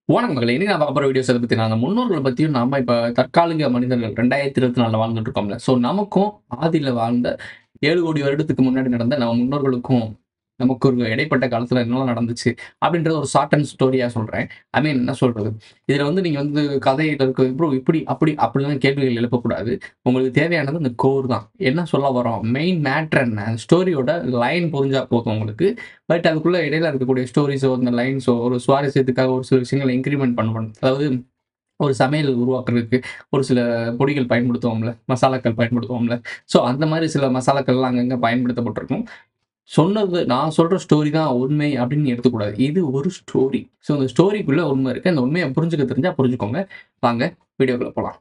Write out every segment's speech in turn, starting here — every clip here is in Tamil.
வணக்கம் மகளே இனி நான் பார்க்க போகிற வீடியோஸ் எதை பற்றி அந்த முன்னோர்களை பற்றியும் நம்ம இப்போ தற்காலிக மனிதர்கள் ரெண்டாயிரத்தி இருபத்தி நாலில் வாழ்ந்துட்டு இருக்கோம்ல ஸோ நமக்கும் ஆதியில் வாழ்ந்த ஏழு கோடி வருடத்துக்கு முன்னாடி நடந்த நம்ம முன்னோர்களுக்கும் நமக்கு ஒரு இடைப்பட்ட காலத்தில் என்னெல்லாம் நடந்துச்சு அப்படின்றது ஒரு ஷார்ட் அண்ட் ஸ்டோரியாக சொல்கிறேன் ஐ மீன் என்ன சொல்கிறது இதில் வந்து நீங்கள் வந்து கதையில் இருக்க ப்ரோ இப்படி அப்படி அப்படிலாம் கேள்விகள் எழுப்பக்கூடாது உங்களுக்கு தேவையானது இந்த கோர் தான் என்ன சொல்ல வரோம் மெயின் மேட்ரு என்ன ஸ்டோரியோட லைன் புரிஞ்சா போதும் உங்களுக்கு பட் அதுக்குள்ளே இடையில இருக்கக்கூடிய ஸ்டோரிஸோ அந்த லைன்ஸோ ஒரு சுவாரஸ்யத்துக்காக ஒரு சில விஷயங்களை இன்க்ரிமெண்ட் பண்ணணும் அதாவது ஒரு சமையல் உருவாக்குறதுக்கு ஒரு சில பொடிகள் பயன்படுத்துவோம்ல மசாலாக்கள் பயன்படுத்துவோம்ல ஸோ அந்த மாதிரி சில மசாலாக்கள்லாம் அங்கங்கே பயன்படுத்தப்பட்டிருக்கும் சொன்னது நான் சொல்கிற ஸ்டோரி தான் உண்மை அப்படின்னு எடுத்துக்கூடாது இது ஒரு ஸ்டோரி ஸோ அந்த ஸ்டோரிக்குள்ளே உண்மை இருக்குது அந்த உண்மையை புரிஞ்சுக்க தெரிஞ்சால் புரிஞ்சுக்கோங்க வாங்க வீடியோக்குள்ளே போகலாம்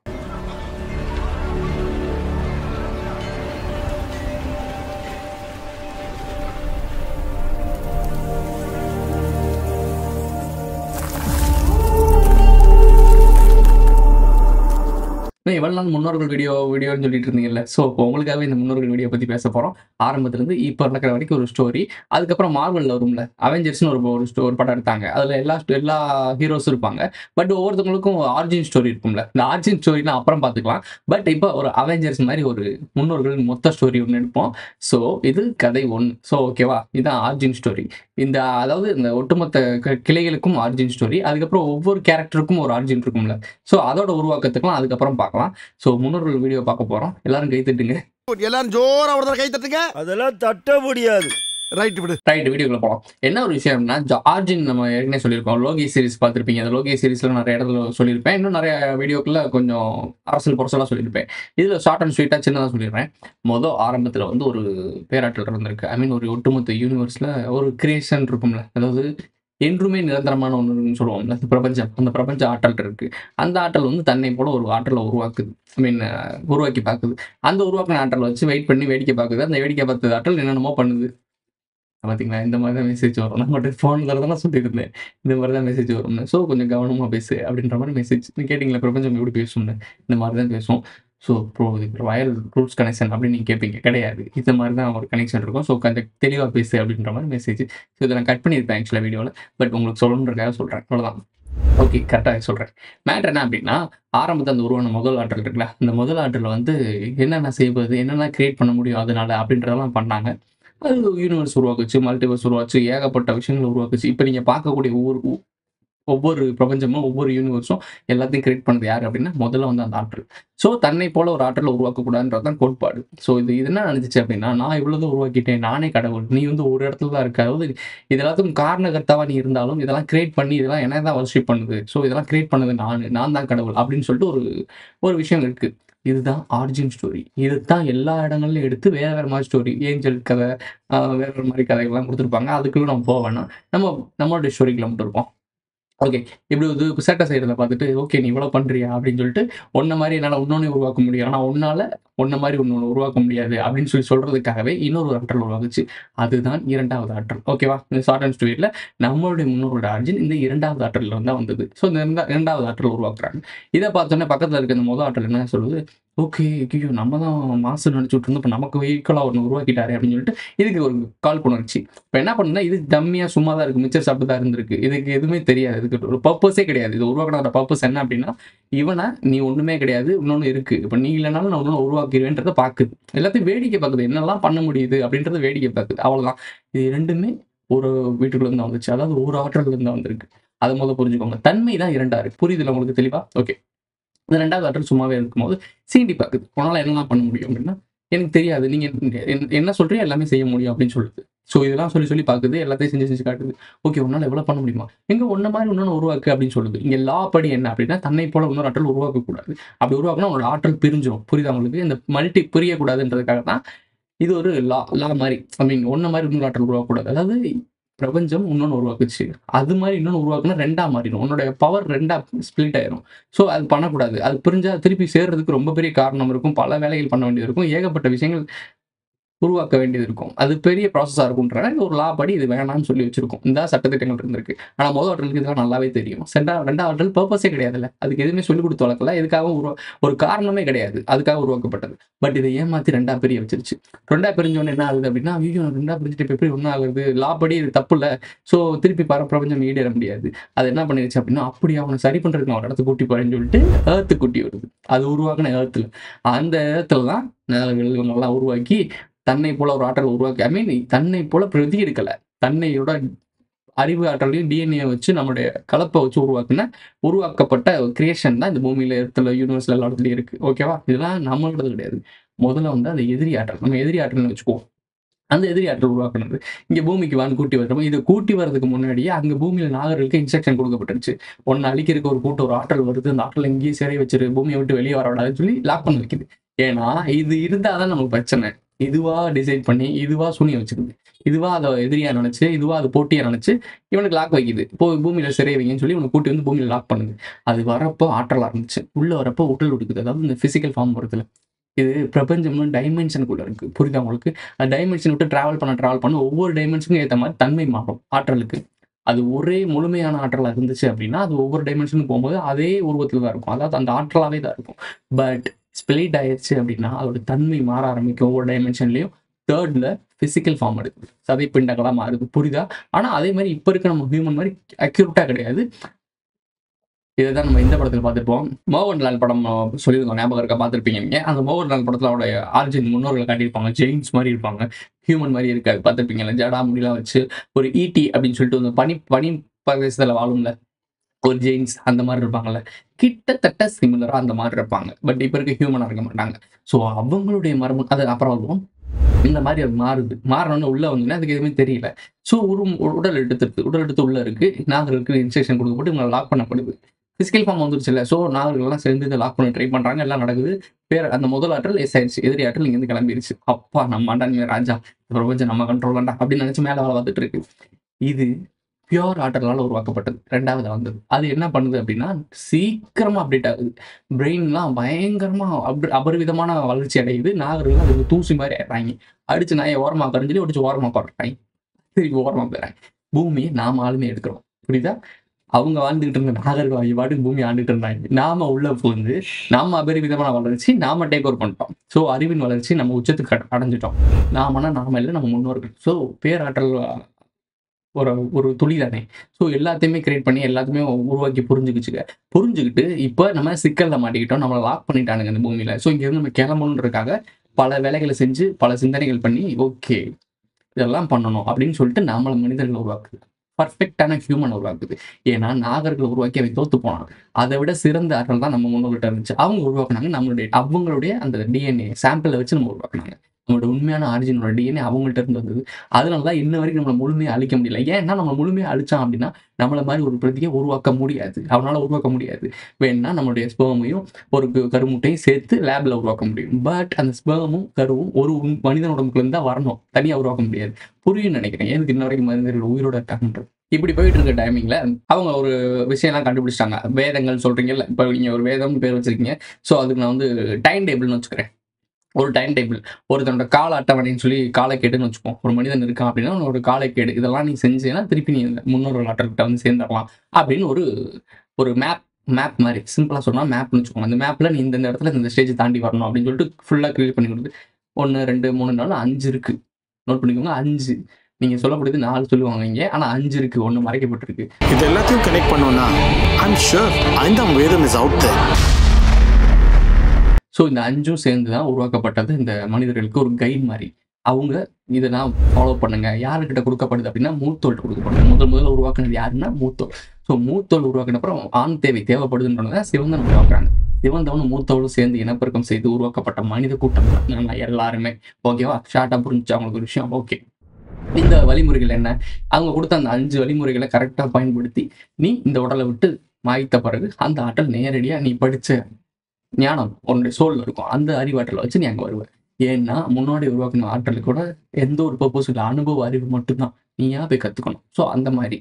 நான் இவ்வளோ நாள் முன்னோர்கள் வீடியோ வீடியோன்னு சொல்லிட்டு இருந்தீங்கல்ல ஸோ இப்போ உங்களுக்காகவே இந்த முன்னோர்கள் வீடியோ பற்றி பேச போகிறோம் ஆரம்பத்துலேருந்து இப்போ நடக்கிற வரைக்கும் ஒரு ஸ்டோரி அதுக்கப்புறம் மார்வலில் வரும்ல அவெஞ்சர்ஸ்னு ஒரு ஒரு ஸ்டோ ஒரு படம் எடுத்தாங்க அதில் எல்லா எல்லா ஹீரோஸும் இருப்பாங்க பட் ஒவ்வொருத்தவங்களுக்கும் ஆர்ஜின் ஸ்டோரி இருக்கும்ல இந்த ஆர்ஜின் ஸ்டோரிலாம் அப்புறம் பார்த்துக்கலாம் பட் இப்போ ஒரு அவெஞ்சர்ஸ் மாதிரி ஒரு முன்னோர்கள் மொத்த ஸ்டோரி ஒன்று எடுப்போம் ஸோ இது கதை ஒன்று ஸோ ஓகேவா இதுதான் ஆர்ஜின் ஸ்டோரி இந்த அதாவது இந்த ஒட்டுமொத்த க- கிளைகளுக்கும் ஆர்ஜின் ஸ்டோரி அதுக்கப்புறம் ஒவ்வொரு கேரக்டருக்கும் ஒரு ஆர்ஜின் இருக்கும்ல ஸோ அதோட உருவாக்கத்துக்குலாம் அதுக்கப்புறம் பார்க்கலாம் ஸோ முன்னோர்கள் வீடியோ பார்க்க போகிறோம் எல்லாரும் கை தட்டுங்க எல்லாரும் ஜோரா ஒரு தடவை கை தட்டுங்க அதெல்லாம் தட்ட முடியாது ரைட் விடு ரைட் வீடியோக்குள்ள போகலாம் என்ன ஒரு விஷயம்னா ஜா- ஆர்ஜின் நம்ம ஏற்கனவே சொல்லியிருக்கோம் லோகி சீரிஸ் பார்த்துருப்பீங்க அந்த லோகி சீரிஸ்ல நிறைய இடத்துல சொல்லியிருப்பேன் இன்னும் நிறைய வீடியோக்குள்ள கொஞ்சம் அரசியல் புரசலாக சொல்லியிருப்பேன் இதில் ஷார்ட் அண்ட் ஸ்வீட்டாக சின்னதாக சொல்லிடுறேன் மொதல் ஆரம்பத்தில் வந்து ஒரு பேராற்றல் இருந்திருக்கு ஐ மீன் ஒரு ஒட்டுமொத்த யூனிவர்ஸில் ஒரு கிரியேஷன் இருக்கும்ல அதாவது என்றுமே நிரந்தரமான ஒன்றுன்னு சொல்லுவோம்ல இந்த பிரபஞ்சம் அந்த பிரபஞ்ச ஆற்றல் இருக்கு அந்த ஆற்றல் வந்து தன்னை போல ஒரு ஆற்றலை உருவாக்குது ஐ மீன் உருவாக்கி பார்க்குது அந்த உருவாக்கின ஆற்றலை வச்சு வெயிட் பண்ணி வேடிக்கை பார்க்குது அந்த வேடிக்கை பார்த்த ஆற்றல் என்னென்னமோ பண்ணுது பார்த்தீங்களா இந்த மாதிரி தான் மெசேஜ் வரும் நான் மட்டும் ஃபோனில் தான் நான் சொல்லியிருந்தேன் இந்த மாதிரி தான் மெசேஜ் வரும்னு ஸோ கொஞ்சம் கவனமாக பேசு அப்படின்ற மாதிரி மெசேஜ் நீ கேட்டிங்களா பிரபஞ்சம் எப்படி பேசும்னு இந்த மாதிரி தான் பேசும் ஸோ ப்ரோ இது வயல் ரூட்ஸ் கனெக்ஷன் அப்படின்னு நீங்கள் கேட்பீங்க கிடையாது இந்த மாதிரி தான் ஒரு கனெக்ஷன் இருக்கும் ஸோ கொஞ்சம் தெளிவாக பேசு அப்படின்ற மாதிரி மெசேஜ் ஸோ இதை நான் கட் பண்ணியிருப்பேன் ஆக்சுவலாக வீடியோவில் பட் உங்களுக்கு சொல்லணுன்றக்காக சொல்கிறேன் அவ்வளோதான் ஓகே கரெக்டாக சொல்கிறேன் மேட்ரு என்ன அப்படின்னா ஆரம்பத்தில் அந்த உருவான முதல் ஆற்றல் இருக்குல்ல இந்த முதல் ஆற்றல் வந்து என்னென்ன செய்வது என்னென்ன கிரியேட் பண்ண முடியும் அதனால அப்படின்றதெல்லாம் பண்ணாங்க அது யூனிவர்ஸ் உருவாக்குச்சு மல்டிவர்ஸ் உருவாச்சு ஏகப்பட்ட விஷயங்கள் உருவாக்குச்சு இப்போ நீங்கள் பார்க்கக்கூடிய ஒவ்வொரு ஒ- ஒவ்வொரு பிரபஞ்சமும் ஒவ்வொரு யூனிவர்ஸும் எல்லாத்தையும் கிரியேட் பண்ணது யார் அப்படின்னா முதல்ல வந்து அந்த ஆற்றல் ஸோ தன்னை போல ஒரு ஆற்றலை உருவாக்கக்கூடாதுன்றது தான் கோட்பாடு ஸோ இது இது என்ன நினைச்சிச்சு அப்படின்னா நான் இவ்வளவு உருவாக்கிட்டேன் நானே கடவுள் நீ வந்து ஒரு இடத்துல தான் இருக்க அதாவது இது எல்லாத்துக்கும் காரணகர்த்தாவா நீ இருந்தாலும் இதெல்லாம் கிரியேட் பண்ணி இதெல்லாம் என்ன தான் வர்ஷிப் பண்ணுது ஸோ இதெல்லாம் கிரியேட் பண்ணது நான் நான் தான் கடவுள் அப்படின்னு சொல்லிட்டு ஒரு ஒரு விஷயம் இருக்கு இதுதான் ஆர்ஜின் ஸ்டோரி இதுதான் எல்லா இடங்கள்லையும் எடுத்து வேற வேற மாதிரி ஸ்டோரி ஏஞ்சல் கதை ஆஹ் வேற வேற மாதிரி கதைகள்லாம் கொடுத்துருப்பாங்க அதுக்குள்ள நம்ம போக வேணாம் நம்ம நம்மளுடைய ஸ்டோரிக்குள்ள மட்டும் இருப்போம் ஓகே இப்படி வந்து இப்போ சேட்டை செய்கிறத பார்த்துட்டு ஓகே நீ இவ்வளோ பண்ணுறியா அப்படின்னு சொல்லிட்டு ஒன்றை மாதிரி என்னால் இன்னொன்று உருவாக்க முடியும் ஆனால் உன்னால் ஒன்றை மாதிரி ஒன்று உருவாக்க முடியாது அப்படின்னு சொல்லி சொல்கிறதுக்காகவே இன்னொரு ஆற்றல் உருவாக்குச்சு அதுதான் இரண்டாவது ஆற்றல் ஓகேவா இந்த ஷார்ட் அண்ட் ஸ்டோரியில் நம்மளுடைய முன்னோரோட ஆர்ஜின் இந்த இரண்டாவது ஆற்றலில் தான் வந்தது ஸோ இந்த இரண்டா- இரண்டாவது ஆற்றல் உருவாக்குறாங்க இதை பார்த்தோன்னே பக்கத்தில் இருக்க இந்த முதல் ஆற்றல் என்ன சொல்லுது ஓகே ஐயோ நம்ம தான் மாசு நினச்சிட்டு இருந்தோம் இப்போ நமக்கு வெஹிக்கலாக ஒன்று உருவாக்கிட்டாரு அப்படின்னு சொல்லிட்டு இதுக்கு ஒரு கால் பண்ணுச்சு இப்போ என்ன பண்ணுன்னா இது டம்மியாக சும்மா தான் இருக்குது மிச்சர் சாப்பிட்டு தான் இருந்திருக்கு இதுக்கு எதுவுமே தெரியாது இதுக்கு ஒரு பர்பஸே கிடையாது இது உருவாக்கின பர்பஸ் என்ன அப்படின்னா இவனை நீ ஒன்றுமே கிடையாது இன்னொன்று இருக்குது இப்போ நீ இல்லைனாலும் நான் ஒன்று உருவாக்கிடுவேன்றதை பார்க்குது எல்லாத்தையும் வேடிக்கை பார்க்குது என்னெல்லாம் பண்ண முடியுது அப்படின்றத வேடிக்கை பார்க்குது அவ்வளோதான் இது ரெண்டுமே ஒரு வீட்டுக்குள்ள இருந்து வந்துச்சு அதாவது ஒரு ஆற்றல்ல இருந்து வந்திருக்கு அதை முதல்ல புரிஞ்சுக்கோங்க தன்மை தான் இரண்டா இருக்கு புரியுதுல உங்களுக்கு தெளிவா ஓகே இந்த ரெண்டாவது ஆற்றல் சும்மாவே இருக்கும்போது சீண்டி பார்க்குது உன்னால என்னெல்லாம் பண்ண முடியும் அப்படின்னா எனக்கு தெரியாது நீங்க என்ன- என்ன சொல்றீங்க எல்லாமே செய்ய முடியும் அப்படின்னு சொல்லுது ஸோ இதெல்லாம் சொல்லி சொல்லி பார்க்குது எல்லாத்தையும் செஞ்சு செஞ்சு காட்டுது ஓகே உன்னால எவ்வளவு பண்ண முடியுமா எங்க ஒன்ன மாதிரி இன்னொன்று உருவாக்கு அப்படின்னு சொல்லுது இங்க லா படி என்ன அப்படின்னா தன்னை போல இன்னொரு ஆற்றல் உருவாக்கக்கூடாது அப்படி உருவாக்கினா உங்களோட ஆற்றல் பிரிஞ்சிடும் புரியுதா உங்களுக்கு இந்த மல்டி புரியக்கூடாதுன்றதுக்காக தான் இது ஒரு லா லா மாதிரி ஐ மீன் ஒன்ன மாதிரி இன்னொரு ஆற்றல் உருவாக்கக்கூடாது அதாவது பிரபஞ்சம் இன்னொன்று உருவாக்குச்சு அது மாதிரி இன்னொன்று உருவாக்குனா ரெண்டா மாறிடும் உன்னோட பவர் ரெண்டா ஸ்பிளிட் ஆயிரும் ஸோ அது பண்ணக்கூடாது அது பிரிஞ்சா திருப்பி சேர்றதுக்கு ரொம்ப பெரிய காரணம் இருக்கும் பல வேலைகள் பண்ண வேண்டியது இருக்கும் ஏகப்பட்ட விஷயங்கள் உருவாக்க வேண்டியது இருக்கும் அது பெரிய ப்ராசஸாக இருக்கும்ன்றனால இது ஒரு லா படி இது வேணாம்னு சொல்லி வச்சிருக்கோம் இந்த சட்டத்திட்டங்கள் இருந்திருக்கு ஆனால் முதல் ஆற்றலுக்கு இதெல்லாம் நல்லாவே தெரியும் செண்டா ரெண்டாவது ஆற்றல் பர்பஸே கிடையாதுல்ல அதுக்கு எதுவுமே சொல்லிக் கொடுத்து வளர்க்கல இதுக்காக உருவா ஒரு காரணமே கிடையாது அதுக்காக உருவாக்கப்பட்டது பட் இதை ஏமாத்தி ரெண்டா பிரிய வச்சிருச்சு ரெண்டா பிரிஞ்சோன்னு என்ன ஆகுது அப்படின்னா ஐயோ ரெண்டா பிரிஞ்சுட்டு இப்போ எப்படி ஒன்றும் ஆகுது லா படி இது தப்பு இல்லை ஸோ திருப்பி பர பிரபஞ்சம் ஈடேற முடியாது அது என்ன பண்ணிருச்சு அப்படின்னா அப்படி அவனை சரி பண்றதுக்கு அவன் இடத்த கூட்டி போறேன்னு சொல்லிட்டு ஏர்த்து குட்டி வருது அது உருவாக்குன ஏர்த்துல அந்த ஏர்த்துல தான் நிலவுகள் இவங்கெல்லாம் உருவாக்கி தன்னை போல ஒரு ஆற்றல் உருவாக்கி ஐ மீன் தன்னை போல பிரதி எடுக்கல தன்னையோட அறிவு ஆற்றலையும் டிஎன்ஏ வச்சு நம்மளுடைய கலப்பை வச்சு உருவாக்குன உருவாக்கப்பட்ட கிரியேஷன் தான் இந்த பூமியில இடத்துல யூனிவர்ஸ்ல எல்லா இடத்துலயும் இருக்கு ஓகேவா இதெல்லாம் நம்மளோடது கிடையாது முதல்ல வந்து அது எதிரி ஆற்றல் நம்ம எதிரி ஆற்றல்னு வச்சுக்குவோம் அந்த எதிரி ஆற்றல் உருவாக்குனது இங்க பூமிக்கு வான்னு கூட்டி வர்றோம் இதை கூட்டி வர்றதுக்கு முன்னாடியே அங்க பூமியில நாகர்களுக்கு இன்ஸ்ட்ரக்ஷன் கொடுக்கப்பட்டுருச்சு ஒன்னு அழிக்கிறதுக்கு ஒரு கூட்டம் ஒரு ஆற்றல் வருது அந்த ஆற்றல் எங்கேயும் சிறை வச்சிரு பூமியை விட்டு வெளியே வர விடாதுன்னு சொல்லி லாக் பண்ணி வைக்குது ஏன்னா இது இருந்தாதான் நமக்கு பிரச்சனை இதுவா டிசைட் பண்ணி இதுவா சுனி வச்சிருது இதுவா அதை எதிரியா நினைச்சு இதுவா அதை போட்டியா நினைச்சு இவனுக்கு லாக் வைக்குது இப்போ பூமியில சிறை வைங்கன்னு சொல்லி இவனை கூட்டி வந்து பூமியில லாக் பண்ணுது அது வரப்போ ஆற்றலா இருந்துச்சு உள்ள வரப்போ உடல் கொடுக்குது அதாவது இந்த பிசிக்கல் ஃபார்ம் வருதுல இது பிரபஞ்சம்னு டைமென்ஷனுக்குள்ள இருக்கு புரியுதா உங்களுக்கு அந்த டைமென்ஷன் விட்டு டிராவல் பண்ண டிராவல் பண்ண ஒவ்வொரு டைமென்ஷனுக்கும் ஏற்ற மாதிரி தன்மை மாறும் ஆற்றலுக்கு அது ஒரே முழுமையான ஆற்றலாக இருந்துச்சு அப்படின்னா அது ஒவ்வொரு டைமென்ஷனுக்கு போகும்போது அதே உருவத்தில் தான் இருக்கும் அதாவது அந்த ஆற்றலாகவே தான் இருக்கும் பட் ஸ்பிளிட் ஆயிடுச்சு அப்படின்னா அதோட தன்மை மாற ஆரம்பிக்கும் ஒவ்வொரு டைமென்ஷன்லையும் தேர்ட்ல பிசிக்கல் ஃபார்ம் எடுக்குது சதை பிண்டங்களாக மாறுது புரியுதா ஆனால் அதே மாதிரி இப்போ இருக்க நம்ம ஹியூமன் மாதிரி அக்யூரேட்டாக கிடையாது இதுதான் நம்ம இந்த படத்தில் பார்த்துருப்போம் மோகன்லால் படம் சொல்லியிருந்தோம் ஞாபகம் இருக்க பார்த்துருப்பீங்க நீங்க அந்த மோகன்லால் படத்தில் அவருடைய ஆர்ஜின் முன்னோர்களை காட்டியிருப்பாங்க ஜெயின்ஸ் மாதிரி இருப்பாங்க ஹியூமன் மாதிரி இருக்காது பார்த்துருப்பீங்கல்ல ஜடா முடியெல்லாம் வச்சு ஒரு ஈட்டி அப்படின்னு சொல்லிட்டு வந்து பனி பனி பிரதேசத்தில் வாழும்ல ஒரு ஜெயின்ஸ் அந்த மாதிரி இருப்பாங்கல்ல கிட்டத்தட்ட சிமிலராக அந்த மாதிரி இருப்பாங்க பட் இப்போ இருக்க ஹியூமனாக இருக்க மாட்டாங்க ஸோ அவங்களுடைய மரபு அது அப்புறம் வருவோம் இந்த மாதிரி அது மாறுது மாறணும்னு உள்ள வந்தோடனே அதுக்கு எதுவுமே தெரியல ஸோ ஒரு உடல் எடுத்துருக்கு உடல் எடுத்து உள்ள இருக்கு நாகர்களுக்கு இன்ஸ்ட்ரக்ஷன் கொடுக்கப்பட்டு இவங்களை லாக் பண்ணப்படுது பிசிக்கல் ஃபார்ம் வந்துருச்சு இல்லை ஸோ நாகர்கள்லாம் சேர்ந்து இதை லாக் பண்ண ட்ரை பண்றாங்க எல்லாம் நடக்குது பேர் அந்த முதல் ஆற்றல் எஸ் ஆயிடுச்சு எதிரி ஆற்றல் இங்கேருந்து கிளம்பிருச்சு அப்பா நம்ம அண்டாங்க ராஜா இந்த பிரபஞ்சம் நம்ம கண்ட்ரோல் வேண்டாம் அப்படின்னு நினைச்சு மேலே வேலை பார்த்துட்டு இருக்கு இது பியோர் ஆற்றலால் உருவாக்கப்பட்டது ரெண்டாவது வந்தது அது என்ன பண்ணுது அப்படின்னா சீக்கிரமா அப்டேட் ஆகுது பிரெயின்லாம் பயங்கரமா அப் அபரிவிதமான வளர்ச்சி அடையுது நாகர்கள் அது ஒரு தூசி மாதிரி ஆயிடுறாங்க அடிச்சு நாயை ஓரமா கரைஞ்சலி அடிச்சு ஓரமா போடுறாங்க திருப்பி ஓரமா போயிடுறாங்க பூமியை நாம ஆளுமே எடுக்கிறோம் புரியுதா அவங்க வாழ்ந்துகிட்டு இருந்த நாகர்கள் அவங்க பாட்டுக்கு பூமி ஆண்டுட்டு இருந்தாங்க நாம உள்ள புகுந்து நாம அபரிவிதமான வளர்ச்சி நாம டேக் ஓவர் பண்ணிட்டோம் ஸோ அறிவின் வளர்ச்சி நம்ம உச்சத்துக்கு அட- அடைஞ்சிட்டோம் நாமனா நாம இல்லை நம்ம முன்னோர்கள் ஸோ பேராற்றல் ஒரு ஒரு துளி தானே ஸோ எல்லாத்தையுமே கிரியேட் பண்ணி எல்லாத்தையுமே உருவாக்கி புரிஞ்சுக்கிச்சுக்க புரிஞ்சுக்கிட்டு இப்போ நம்ம சிக்கல்ல மாட்டிக்கிட்டோம் நம்மளை லாக் பண்ணிட்டானுங்க இந்த பூமியில ஸோ இங்கேருந்து நம்ம கிளம்பணுன்றதுக்காக பல வேலைகளை செஞ்சு பல சிந்தனைகள் பண்ணி ஓகே இதெல்லாம் பண்ணணும் அப்படின்னு சொல்லிட்டு நம்மள மனிதர்களை உருவாக்குது பர்ஃபெக்டான ஹியூமன் உருவாக்குது ஏன்னா நாகர்கள் உருவாக்கி அவன் தோத்து போனான் அதை விட சிறந்த ஆற்றல் தான் நம்ம முன்னோர்கிட்ட இருந்துச்சு அவங்க உருவாக்குனாங்க நம்மளுடைய அவங்களுடைய அந்த டிஎன்ஏ சாம்பிளை வச்சு நம்ம உருவாக்குனாங்க நம்மளோட உண்மையான ஆரிஜினோட டிஎன்ஏ அவங்கள்ட்ட இருந்து வந்தது அதனால தான் இன்ன வரைக்கும் நம்மளை முழுமையாக அழிக்க முடியல ஏன்னா நம்ம முழுமையாக அழிச்சான் அப்படின்னா நம்மள மாதிரி ஒரு பிரதியை உருவாக்க முடியாது அவனால உருவாக்க முடியாது வேணா நம்மளுடைய ஸ்பேமையும் ஒரு கு- கருமுட்டையும் சேர்த்து லேப்ல உருவாக்க முடியும் பட் அந்த ஸ்பேமும் கருவும் ஒரு உண்- மனிதன் உடம்புக்குள்ள இருந்தா வரணும் தனியா உருவாக்க முடியாது புரியும் நினைக்கிறேன் எனக்கு இன்ன வரைக்கும் மனிதர்கள் உயிரோட இருக்காங்கன்றது இப்படி போயிட்டு இருக்க டைமிங்ல அவங்க ஒரு விஷயம்லாம் கண்டுபிடிச்சிட்டாங்க வேதங்கள் சொல்றீங்கல்ல இப்போ நீங்க ஒரு வேதம்னு பேர் வச்சிருக்கீங்க ஸோ அதுக்கு நான் வந்து டைம் டேபிள்னு வச்சுக்கிறேன் ஒரு டைம் டேபிள் ஒருத்தனோட கால அட்டவணைன்னு சொல்லி காலக்கேடுன்னு வச்சுப்போம் ஒரு மனிதன் இருக்கான் அப்படின்னா அவனோட காலக்கேடு இதெல்லாம் நீ செஞ்சேன்னா திருப்பி நீ இந்த முன்னோர்கள் ஆற்றல்கிட்ட வந்து சேர்ந்துடலாம் அப்படின்னு ஒரு ஒரு மேப் மேப் மாதிரி சிம்பிளாக சொன்னால் மேப்னு வச்சுக்கோங்க அந்த மேப்பில் நீ இந்த இந்த இடத்துல இந்த ஸ்டேஜ் தாண்டி வரணும் அப்படின்னு சொல்லிட்டு ஃபுல்லாக கிரியேட் பண்ணி கொடுத்து ஒன்று ரெண்டு மூணு நாலு அஞ்சு இருக்கு நோட் பண்ணிக்கோங்க அஞ்சு நீங்கள் சொல்லக்கூடியது நாலு சொல்லுவாங்க இங்கே ஆனால் அஞ்சு இருக்கு ஒன்று மறைக்கப்பட்டிருக்கு இது எல்லாத்தையும் கனெக்ட் பண்ணோம்னா ஐம் ஷூர் ஐந்தாம் வேதம் இஸ் அவுட் தேர் ஸோ இந்த அஞ்சும் சேர்ந்து தான் உருவாக்கப்பட்டது இந்த மனிதர்களுக்கு ஒரு கைட் மாதிரி அவங்க இதை நான் ஃபாலோ பண்ணுங்க யாருக்கிட்ட கொடுக்கப்படுது அப்படின்னா மூத்தோல்கிட்ட கொடுக்கப்படுது முதல் முதல்ல உருவாக்குனது யாருன்னா மூத்தோல் ஸோ மூத்தோல் உருவாக்கின அப்புறம் ஆண் தேவை தேவைப்படுதுன்றத சிவந்தன் உருவாக்குறாங்க சிவந்தவனும் மூத்தவளும் சேர்ந்து இனப்பெருக்கம் செய்து உருவாக்கப்பட்ட மனித கூட்டம் தான் நம்ம எல்லாருமே ஓகேவா ஷார்ட்டாக புரிஞ்சுச்சு அவங்களுக்கு ஒரு விஷயம் ஓகே இந்த வழிமுறைகள் என்ன அவங்க கொடுத்த அந்த அஞ்சு வழிமுறைகளை கரெக்டாக பயன்படுத்தி நீ இந்த உடலை விட்டு மாய்த்த பிறகு அந்த ஆற்றல் நேரடியாக நீ படிச்ச ஞானம் உன்னுடைய சோல்ல இருக்கும் அந்த அறிவாற்றலை வச்சு நீ அங்கே வருவ ஏன்னா முன்னாடி உருவாக்கின ஆற்றலுக்கு கூட எந்த ஒரு பர்பஸும் இல்லை அனுபவ அறிவு மட்டும்தான் நீயா போய் கற்றுக்கணும் ஸோ அந்த மாதிரி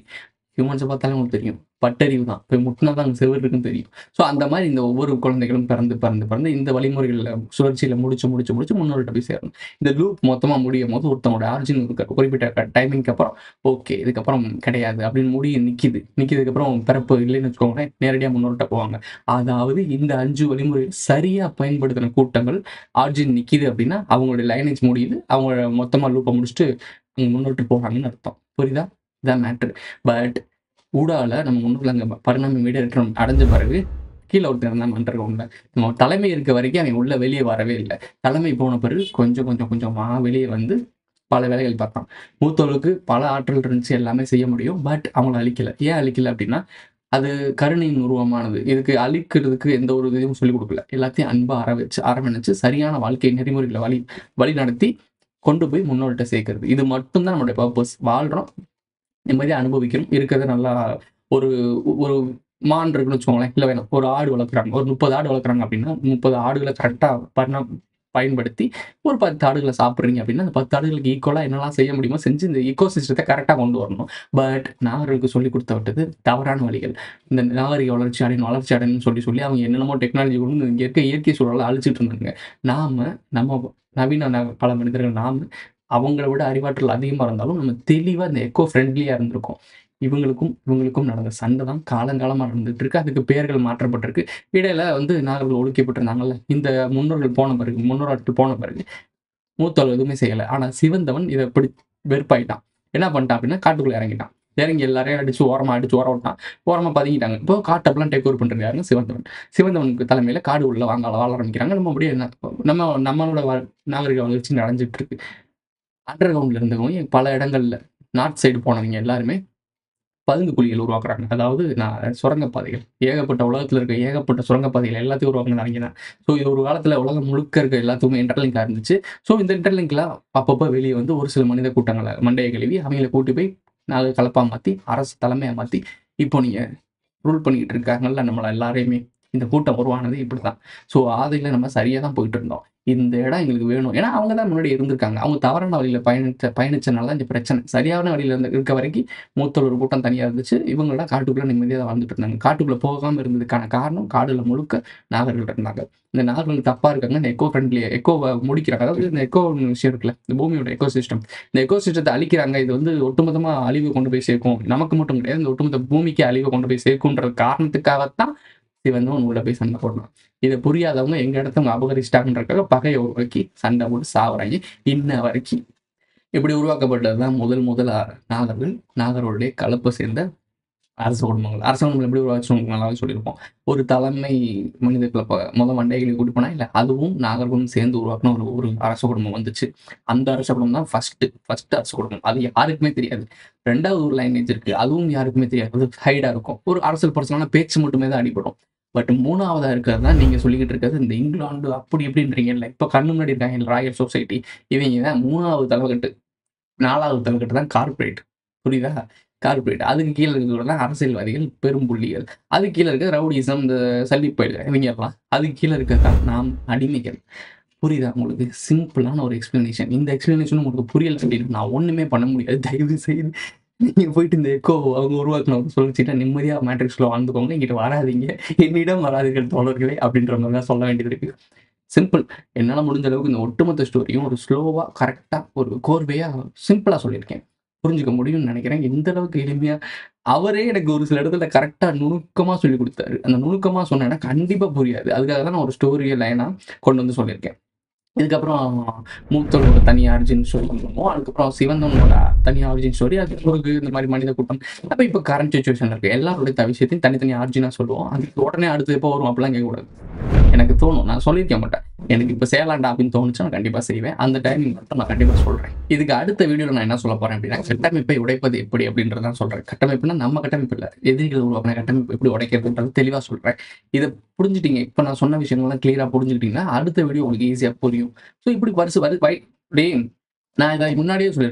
ஹியூமன்ஸை பார்த்தாலே உங்களுக்கு தெரியும் பட்டறிவு தான் போய் முட்டினா தான் அங்கே செவர் இருக்குன்னு தெரியும் ஸோ அந்த மாதிரி இந்த ஒவ்வொரு குழந்தைகளும் பிறந்து பிறந்து பிறந்து இந்த வழிமுறைகளில் சுழற்சியில் முடிச்சு முடிச்சு முடிச்சு முன்னோர்கிட்ட போய் சேரணும் இந்த லூப் மொத்தமாக முடியும் போது ஒருத்தவங்களோட ஆர்ஜின் குறிப்பிட்ட டைமிங்க்கு அப்புறம் ஓகே இதுக்கப்புறம் கிடையாது அப்படின்னு முடிய நிற்கிது நிற்கிதுக்கப்புறம் பிறப்பு இல்லைன்னு வச்சுக்கோங்களேன் நேரடியாக முன்னோர்கிட்ட போவாங்க அதாவது இந்த அஞ்சு வழிமுறை சரியாக பயன்படுத்தின கூட்டங்கள் ஆர்ஜின் நிற்கிது அப்படின்னா அவங்களுடைய லைனேஜ் முடியுது அவங்க மொத்தமாக லூப்பை முடிச்சுட்டு அவங்க முன்னோட்டு போகிறாங்கன்னு அர்த்தம் புரியுதா இதான் மேட்ரு பட் ஊடால நம்ம முன்னோர்கள் அங்கே பரிணாம மீடியேற்றம் அடைஞ்ச பிறகு கீழே ஒருத்தர் இருந்தால் மன்றக உண்மை நம்ம தலைமை இருக்க வரைக்கும் அவன் உள்ள வெளியே வரவே இல்லை தலைமை போன பிறகு கொஞ்சம் கொஞ்சம் கொஞ்சமாக வெளியே வந்து பல வேலைகள் பார்த்தான் மூத்தோளுக்கு பல ஆற்றல் இருந்துச்சு எல்லாமே செய்ய முடியும் பட் அவங்கள அழிக்கல ஏன் அழிக்கல அப்படின்னா அது கருணையின் உருவமானது இதுக்கு அழிக்கிறதுக்கு எந்த ஒரு இதுவும் சொல்லிக் கொடுக்கல எல்லாத்தையும் அன்பா அரவச்சு அரவணைச்சு சரியான வாழ்க்கை நெறிமுறைகளை வழி வழி நடத்தி கொண்டு போய் முன்னோர்கிட்ட சேர்க்கறது இது மட்டும்தான் நம்மளுடைய பர்பஸ் வாழ்றோம் நிம்மதியாக அனுபவிக்கிறோம் இருக்கிறது நல்லா ஒரு ஒரு மான் இருக்குன்னு வச்சுக்கோங்களேன் இல்லை வேணும் ஒரு ஆடு வளர்க்குறாங்க ஒரு முப்பது ஆடு வளர்க்குறாங்க அப்படின்னா முப்பது ஆடுகளை கரெக்டாக பரிணா பயன்படுத்தி ஒரு பத்து ஆடுகளை சாப்பிட்றீங்க அப்படின்னா அந்த பத்து ஆடுகளுக்கு ஈக்குவலாக என்னெல்லாம் செய்ய முடியுமோ செஞ்சு இந்த ஈக்கோ சிஸ்டத்தை கரெக்டாக கொண்டு வரணும் பட் நாகர்களுக்கு சொல்லி கொடுத்த விட்டது தவறான வழிகள் இந்த நாகரிக வளர்ச்சி அடையணும் வளர்ச்சி அடையணும்னு சொல்லி சொல்லி அவங்க என்னென்னமோ டெக்னாலஜி கொண்டு வந்து இங்கே இருக்க இயற்கை சூழலை அழிச்சிட்டு இருந்தாங்க நாம நம்ம நவீன ந- பல மனிதர்கள் நாம அவங்கள விட அறிவாற்றல் அதிகமாக இருந்தாலும் நம்ம தெளிவாக இந்த எக்கோ ஃப்ரெண்ட்லியாக இருந்திருக்கோம் இவங்களுக்கும் இவங்களுக்கும் நடந்த சண்டை தான் காலங்காலமாக நடந்துட்டு இருக்கு அதுக்கு பெயர்கள் மாற்றப்பட்டிருக்கு இடையில வந்து நாகர்கள் ஒடுக்கப்பட்டிருந்தாங்கல்ல இந்த முன்னோர்கள் போன பிறகு முன்னோர்கள் போன பிறகு மூத்தவர் எதுவுமே செய்யலை ஆனால் சிவந்தவன் இதை பிடி வெறுப்பாயிட்டான் என்ன பண்ணிட்டான் அப்படின்னா காட்டுக்குள்ளே இறங்கிட்டான் இறங்கி எல்லாரையும் அடிச்சு ஓரமாக அடிச்சு ஓரம் விட்டான் ஓரமாக பதுங்கிட்டாங்க இப்போ காட்டப்பெல்லாம் டேக் ஓவர் பண்ணுறது யாருங்க சிவந்தவன் சிவந்தவனுக்கு தலைமையில் காடு உள்ள வாங்க வாழ ஆரம்பிக்கிறாங்க நம்ம அப்படியே என்ன நம்ம நம்மளோட வ- நாகரிக வளர்ச்சி நடந்துட்டு இருக்கு அண்டர் கிரவுண்டில் இருந்தவங்க பல இடங்கள்ல நார்த் சைடு போனவங்க எல்லாருமே பதுங்கு குழிகள் உருவாக்குறாங்க அதாவது நான் சுரங்கப்பாதைகள் ஏகப்பட்ட உலகத்தில் இருக்க ஏகப்பட்ட சுரங்கப்பாதைகள் எல்லாத்தையும் உருவாக்குன அவங்க தான் ஸோ இது ஒரு காலத்தில் உலகம் முழுக்க இருக்க எல்லாத்துக்குமே இன்டர்லிங்காக இருந்துச்சு ஸோ இந்த இன்டர்லிங்க்ல அப்பப்போ வெளியே வந்து ஒரு சில மனித கூட்டங்களை மண்டையை கழுவி அவங்கள கூட்டி போய் நாங்கள் கலப்பாக மாற்றி அரசு தலைமையை மாற்றி இப்போ நீங்கள் ரூல் பண்ணிக்கிட்டு இருக்காங்கல்ல நம்மளை எல்லாரையுமே இந்த கூட்டம் உருவானது இப்படி தான் ஸோ ஆதையில் நம்ம சரியாக தான் போயிட்டு இருந்தோம் இந்த இடம் எங்களுக்கு வேணும் ஏன்னா அவங்க தான் முன்னாடி இருந்திருக்காங்க அவங்க தவறான வழியில் பயணிச்ச பயணிச்சனால தான் இந்த பிரச்சனை சரியான வழியில் இருந்து இருக்க வரைக்கும் மூத்தல் ஒரு கூட்டம் தனியாக இருந்துச்சு இவங்களோட காட்டுக்குள்ளே நிம்மதியாக வாழ்ந்துட்டு இருந்தாங்க காட்டுக்குள்ளே போகாமல் இருந்ததுக்கான காரணம் காடுல முழுக்க நாகர்கள் இருந்தாங்க இந்த நாகர்கள் தப்பாக இருக்காங்க இந்த எக்கோ ஃப்ரெண்ட்லி எக்கோவை முடிக்கிறாங்க அதாவது இந்த எக்கோ விஷயம் இருக்குல்ல இந்த பூமியோட எக்கோ சிஸ்டம் இந்த எக்கோ சிஸ்டத்தை அழிக்கிறாங்க இது வந்து ஒட்டுமொத்தமாக அழிவு கொண்டு போய் சேர்க்கும் நமக்கு மட்டும் கிடையாது இந்த ஒட்டுமொத்த பூமிக்கு அழிவை கொண்டு போய் சேர்க்குன்ற காரணத்துக்காகத்தான் சிவந்தவன் உள்ள போய் சண்டை போடணும் இதை புரியாதவங்க எங்க இடத்த அவங்க அபகரிச்சிட்டாங்கன்றக்காக பகையை உருவாக்கி சண்டை போட்டு சாவறாங்க இன்ன வரைக்கும் இப்படி உருவாக்கப்பட்டது தான் முதல் முதல் அ- நாகர்கள் நாகர்களுடைய கலப்பு சேர்ந்த அரச குடும்பங்கள் அரச குடும்பங்கள் எப்படி உருவாச்சு நல்லாவே சொல்லியிருப்போம் ஒரு தலைமை மனிதர்களை ப- முத மண்டைகளை கூட்டி போனா இல்லை அதுவும் நாகர்களும் சேர்ந்து உருவாக்கின ஒரு ஒரு அரச குடும்பம் வந்துச்சு அந்த அரச குடும்பம் தான் ஃபர்ஸ்ட் ஃபர்ஸ்ட் அரச குடும்பம் அது யாருக்குமே தெரியாது ரெண்டாவது ஒரு லைனேஜ் இருக்கு அதுவும் யாருக்குமே தெரியாது அது ஹைடா இருக்கும் ஒரு அரசியல் பர்சனான பேச்சு மட்டுமே தான் அடிபடும் பட் மூணாவதா இருக்கிறது தான் நீங்க சொல்லிக்கிட்டு இருக்கிறது இந்த இங்கிலாந்து அப்படி இப்படின்றீங்கல்ல இப்போ கண்ணு முன்னாடி இருக்காங்க ராயல் சொசைட்டி இவங்க தான் மூணாவது தலைவகட்டு நாலாவது தலைவகட்டு தான் கார்ப்பரேட் புரியுதா கார்ப்பரேட் அதுக்கு கீழே இருக்கிறது தான் அரசியல்வாதிகள் பெரும் புள்ளிகள் அதுக்கு கீழே இருக்க ரவுடிசம் இந்த சல்லிப்பயில இவங்க எல்லாம் அதுக்கு கீழே இருக்கிறது தான் நாம் அடிமைகள் புரியுதா உங்களுக்கு சிம்பிளான ஒரு எக்ஸ்பிளனேஷன் இந்த எக்ஸ்பிளனேஷன் உங்களுக்கு புரியல அப்படின்னு நான் ஒண்ணுமே பண்ண முடியாது தயவு செய்து நீங்க போயிட்டு இந்த எக்கோ அவங்க உருவாக்கணும் சொல்லிச்சுட்டா நிம்மதியா மேட்ரிக்ஸ்ல வாழ்ந்துக்கோங்க இங்கிட்ட வராதீங்க என்னிடம் வராதீர்கள் தோழர்களே அப்படின்ற மாதிரி தான் சொல்ல வேண்டியது இருக்கு சிம்பிள் என்னால் முடிஞ்ச அளவுக்கு இந்த ஒட்டுமொத்த ஸ்டோரியும் ஒரு ஸ்லோவாக கரெக்டாக ஒரு கோர்வையாக சிம்பிளாக சொல்லியிருக்கேன் புரிஞ்சுக்க முடியும்னு நினைக்கிறேன் எந்த அளவுக்கு எளிமையா அவரே எனக்கு ஒரு சில இடத்துல கரெக்டாக நுணுக்கமாக சொல்லி கொடுத்தாரு அந்த நுணுக்கமாக சொன்னேன்னா கண்டிப்பாக புரியாது அதுக்காக தான் நான் ஒரு ஸ்டோரியை லைனாக கொண்டு வந்து சொல்லியிருக்கேன் இதுக்கப்புறம் மூத்தோட தனி ஆரிஜின் ஸ்டோரி பண்ணுவோம் அதுக்கப்புறம் சிவந்தவனோட தனி ஆரிஜின் ஸ்டோரி அதுக்கு இந்த மாதிரி மனித கூட்டம் அப்போ இப்போ கரண்ட் சுச்சுவேஷன் இருக்கு எல்லாருடைய த விஷயத்தையும் தனித்தனி ஆரிஜினாக சொல்லுவோம் அதுக்கு உடனே அடுத்து எப்போ வரும் அப்படிலாம் கேட்கக்கூடாது எனக்கு தோணும் நான் சொல்லியிருக்க மாட்டேன் எனக்கு இப்போ செய்யலாண்டா அப்படின்னு தோணுச்சு நான் கண்டிப்பாக செய்வேன் அந்த டைமிங் மட்டும் நான் கண்டிப்பாக சொல்கிறேன் இதுக்கு அடுத்த வீடியோவில் நான் என்ன சொல்ல போகிறேன் அப்படின்னா கட்டமைப்பை உடைப்பது எப்படி அப்படின்றதான் சொல்கிறேன் கட்டமைப்புனா நம்ம கட்டமைப்பு இல்லை எதிரிகள் உருவாக்கின கட்டமைப்பு எப்படி உடைக்கிறதுன்றது தெளிவாக சொல்கிறேன் இதை புரிஞ்சுட்டீங்க இப்போ நான் சொன்ன விஷயங்கள்லாம் கிளியராக புரிஞ்சுக்கிட்டீங்கன்னா அடுத்த வீடியோ உங்களுக்கு ஈஸியாக புரியும் ஸோ இப்படி வருஷம் வரு வை டே நான் இதை முன்னாடியே சொல்லியிருக்கலாம்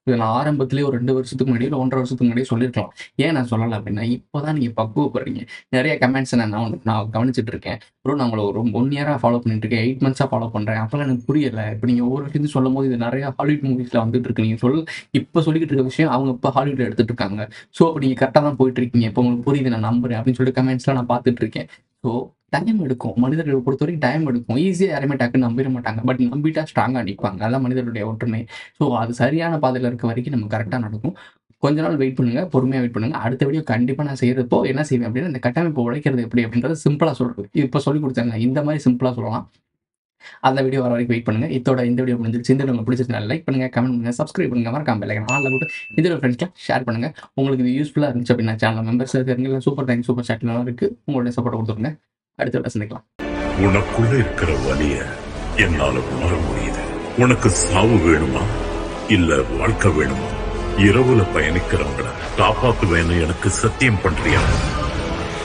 இதை நான் ஆரம்பத்திலேயே ஒரு ரெண்டு வருஷத்துக்கு முன்னாடி இல்லை ஒன்றரை வருஷத்துக்கு முன்னாடியே சொல்லியிருக்கலாம் ஏன் நான் சொல்லலை அப்படின்னா இப்போ தான் நீங்கள் பக்குவப்படுறீங்க நிறைய கமெண்ட்ஸ் நான் நான் நான் கவனிச்சிட்டு இருக்கேன் ப்ரோ நான் உங்களை ஒரு ஒன் இயராக ஃபாலோ பண்ணிட்டு இருக்கேன் எயிட் மந்த்ஸாக ஃபாலோ பண்ணுறேன் அப்போல்லாம் எனக்கு புரியலை இப்போ நீங்கள் ஒவ்வொரு விஷயத்தையும் சொல்லும் போது இது நிறைய ஹாலிவுட் மூவிஸில் வந்துட்டு இருக்கு நீங்கள் சொல் இப்போ சொல்லிக்கிட்டு இருக்க விஷயம் அவங்க இப்போ ஹாலிவுட்ல எடுத்துட்டு இருக்காங்க ஸோ அப்போ நீங்கள் கரெக்டாக தான் போயிட்டு இருக்கீங்க இப்போ உங்களுக்கு புரியுது நான் நம்புறேன் அப்படின்னு சொல்லிட்டு கமெண்ட்ஸ்லாம் நான் பார்த்துட்டு இருக்கேன் ஸோ டைம் எடுக்கும் மனிதர்களை பொறுத்த வரைக்கும் டைம் எடுக்கும் ஈஸியாக யாருமே டக்குன்னு நம்பிட மாட்டாங்க பட் நம்பிட்டா ஸ்ட்ராங்காக நிற்பாங்க அதான் மனிதர்களுடைய ஒற்றுமை ஸோ அது சரியான பாதையில் இருக்க வரைக்கும் நம்ம கரெக்டாக நடக்கும் கொஞ்ச நாள் வெயிட் பண்ணுங்க பொறுமையாக வெயிட் பண்ணுங்க அடுத்த வீடியோ கண்டிப்பாக நான் செய்யறப்போ என்ன செய்வேன் அப்படின்னா இந்த கட்டமைப்பு உழைக்கிறது எப்படி அப்படின்றது சிம்பிளாக சொல்றது இப்போ சொல்லி கொடுத்தாங்க இந்த மாதிரி சிம்பிளாக சொல்லலாம் அந்த வீடியோ வர வரைக்கும் வெயிட் பண்ணுங்க இதோட இந்த வீடியோ முடிஞ்சிருச்சு இந்த உங்களுக்கு பிடிச்சிருந்தா லைக் பண்ணுங்க கமெண்ட் பண்ணுங்க சப்ஸ்கிரைப் பண்ணுங்க மறக்காம பெல் ஐக்கன் ஆல்ல போட்டு இதோட ஃப்ரெண்ட்ஸ்க்கு ஷேர் பண்ணுங்க உங்களுக்கு இது யூஸ்ஃபுல்லாக இருந்துச்சு அப்படின்னா சேனல் மெம்பர்ஸ் தெரிஞ்ச சூப்பர் தேங்க் சூப்பர் சாட்லாம் இருக்கு உங்களுடைய சப்போர்ட் கொடுத்துருங்க அடுத்த வீடியோ சந்திக்கலாம் உனக்குள்ள இருக்கிற வலிய என்னால உணர முடியுது உனக்கு சாவு வேணுமா இல்ல வாழ்க்கை வேணுமா இரவுல பயணிக்கிறவங்கள காப்பாத்துவேன்னு எனக்கு சத்தியம் பண்றியா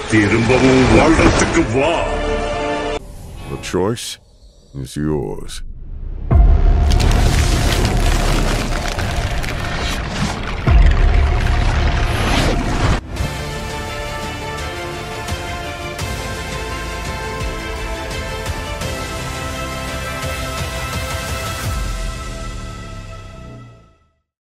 திரும்பவும் வாழ்றதுக்கு வா The choice is yours.